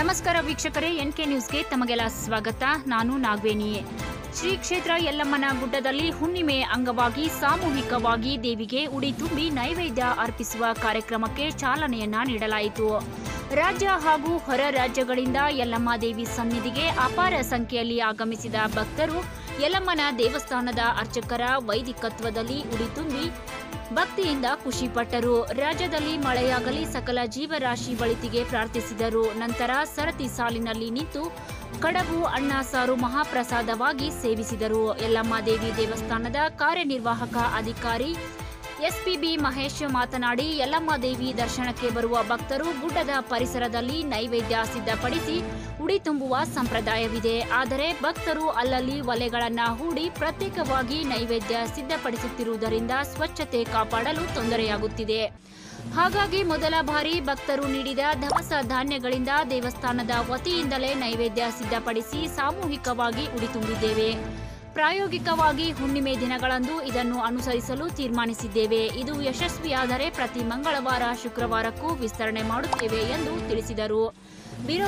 ನಮಸ್ಕಾರ ವೀಕ್ಷಕರೇ N K ನ್ಯೂಸ್ಗೆ ತಮಗೆಲ್ಲ ಸ್ವಾಗತ ನಾನು ನಾಗವೇಣಿ ಶ್ರೀ ಕ್ಷೇತ್ರ ಯಲ್ಲಮ್ಮನ ಗುಡ್ಡದಲ್ಲಿ ಹುಣ್ಣಿಮೆ ಅಂಗವಾಗಿ ಸಾಮೂಹಿಕವಾಗಿ ದೇವಿಗೆ ಉಡಿ ತುಂಬಿ ನೈವೇದ್ಯ ಅರ್ಪಿಸುವ ಕಾರ್ಯಕ್ರಮಕ್ಕೆ ಚಾಲನೆಯನ್ನ ನೀಡಲಾಯಿತು ರಾಜ್ಯ ಹಾಗೂ ಹೊರ ರಾಜ್ಯಗಳಿಂದ ಯಲ್ಲಮ್ಮ ದೇವಿ ಸನ್ನಿಧಿಗೆ ಅಪಾರ ಸಂಖ್ಯೆಯಲ್ಲಿ ಆಗಮಿಸಿದ ಭಕ್ತರು ಯಲ್ಲಮ್ಮನ ದೇವಸ್ಥಾನದ ಅರ್ಚಕರ ವೈದಿಕತ್ವದಲ್ಲಿ ಉಡಿ ತುಂಬಿ ಭಕ್ತಿಯಿಂದ ಖುಷಿಪಟ್ಟರು ರಾಜ್ಯದಲ್ಲಿ ಮಳೆಯಾಗಲಿ ಸಕಲ ಜೀವರಾಶಿ ಒಳಿತಿಗೆ ಪ್ರಾರ್ಥಿಸಿದರು ನಂತರ ಸರತಿ ಸಾಲಿನಲ್ಲಿ ನಿಂತು ಕಡಬು ಅಣ್ಣ ಸಾರು ಮಹಾಪ್ರಸಾದವಾಗಿ ಸೇವಿಸಿದರು ಯಲ್ಲಮ್ಮ ದೇವಿ ದೇವಸ್ಥಾನದ ಕಾರ್ಯನಿರ್ವಾಹಕ ಅಧಿಕಾರಿ ಎಸ್ಪಿಬಿ ಮಹೇಶ್ ಮಾತನಾಡಿ ಯಲ್ಲಮ್ಮ ದೇವಿ ದರ್ಶನಕ್ಕೆ ಬರುವ ಭಕ್ತರು ಗುಡ್ಡದ ಪರಿಸರದಲ್ಲಿ ನೈವೇದ್ಯ ಸಿದ್ಧಪಡಿಸಿ ಉಡಿ ತುಂಬುವ ಸಂಪ್ರದಾಯವಿದೆ ಆದರೆ ಭಕ್ತರು ಅಲ್ಲಲ್ಲಿ ಒಲೆಗಳನ್ನ ಹೂಡಿ ಪ್ರತ್ಯೇಕವಾಗಿ ನೈವೇದ್ಯ ಸಿದ್ಧಪಡಿಸುತ್ತಿರುವುದರಿಂದ ಸ್ವಚ್ಛತೆ ಕಾಪಾಡಲು ತೊಂದರೆಯಾಗುತ್ತಿದೆ ಹಾಗಾಗಿ ಮೊದಲ ಬಾರಿ ಭಕ್ತರು ನೀಡಿದ ದವಸ ಧಾನ್ಯಗಳಿಂದ ದೇವಸ್ಥಾನದ ವತಿಯಿಂದಲೇ ನೈವೇದ್ಯ ಸಿದ್ಧಪಡಿಸಿ ಸಾಮೂಹಿಕವಾಗಿ ಉಡಿ ತುಂಬಿದ್ದೇವೆ ಪ್ರಾಯೋಗಿಕವಾಗಿ ಹುಣ್ಣಿಮೆ ದಿನಗಳಂದು ಇದನ್ನು ಅನುಸರಿಸಲು ತೀರ್ಮಾನಿಸಿದ್ದೇವೆ ಇದು ಯಶಸ್ವಿಯಾದರೆ ಪ್ರತಿ ಮಂಗಳವಾರ ಶುಕ್ರವಾರಕ್ಕೂ ವಿಸ್ತರಣೆ ಮಾಡುತ್ತೇವೆ ಎಂದು ತಿಳಿಸಿದರು ಬ್ಯೂರೋ